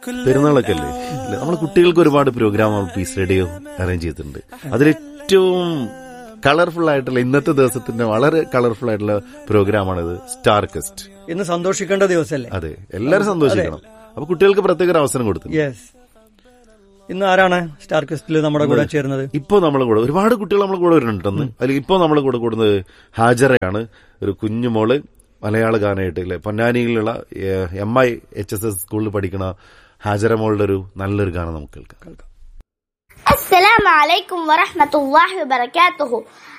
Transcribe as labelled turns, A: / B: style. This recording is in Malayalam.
A: പെരുന്നാളൊക്കെ അല്ലേ അല്ലേ? നമ്മള് കുട്ടികൾക്ക് ഒരുപാട് പ്രോഗ്രാം പീസ് റേഡിയോ അറേഞ്ച് ചെയ്തിട്ടുണ്ട് അതിലേറ്റവും കളർഫുൾ ആയിട്ടുള്ള ഇന്നത്തെ ദിവസത്തിന്റെ വളരെ കളർഫുൾ ആയിട്ടുള്ള പ്രോഗ്രാമാണിത് സ്റ്റാർ കസ്റ്റ്
B: ഇന്ന് സന്തോഷിക്കേണ്ട ദിവസമല്ലേ
A: അതെ എല്ലാരും സന്തോഷിക്കണം അപ്പൊ കുട്ടികൾക്ക് പ്രത്യേക ഒരു അവസരം കൊടുത്തു
B: യെസ് ഇന്ന് ആരാണ് സ്റ്റാർ ക്വസ്റ്റിൽ നമ്മുടെ കൂടെ ചേരുന്നത്
A: ഇപ്പൊ നമ്മളെ കൂടെ ഒരുപാട് കുട്ടികൾ നമ്മളെ കൂടെ വരുന്നുണ്ടെന്ന് അതിൽ ഇപ്പൊ നമ്മളെ കൂടെ കൂടുന്നത് ഹാജറയാണ് ഒരു കുഞ്ഞുമോള് മലയാള ഗാനമായിട്ട് ഇല്ലേ പൊന്നാനിയിലുള്ള M I H S S സ്കൂളിൽ പഠിക്കുന്ന ഹാജറ മോളുടെ ഒരു നല്ലൊരു ഗാനം നമുക്ക് കേൾക്കാം
C: السلام عليكم ورحمة الله وبركاته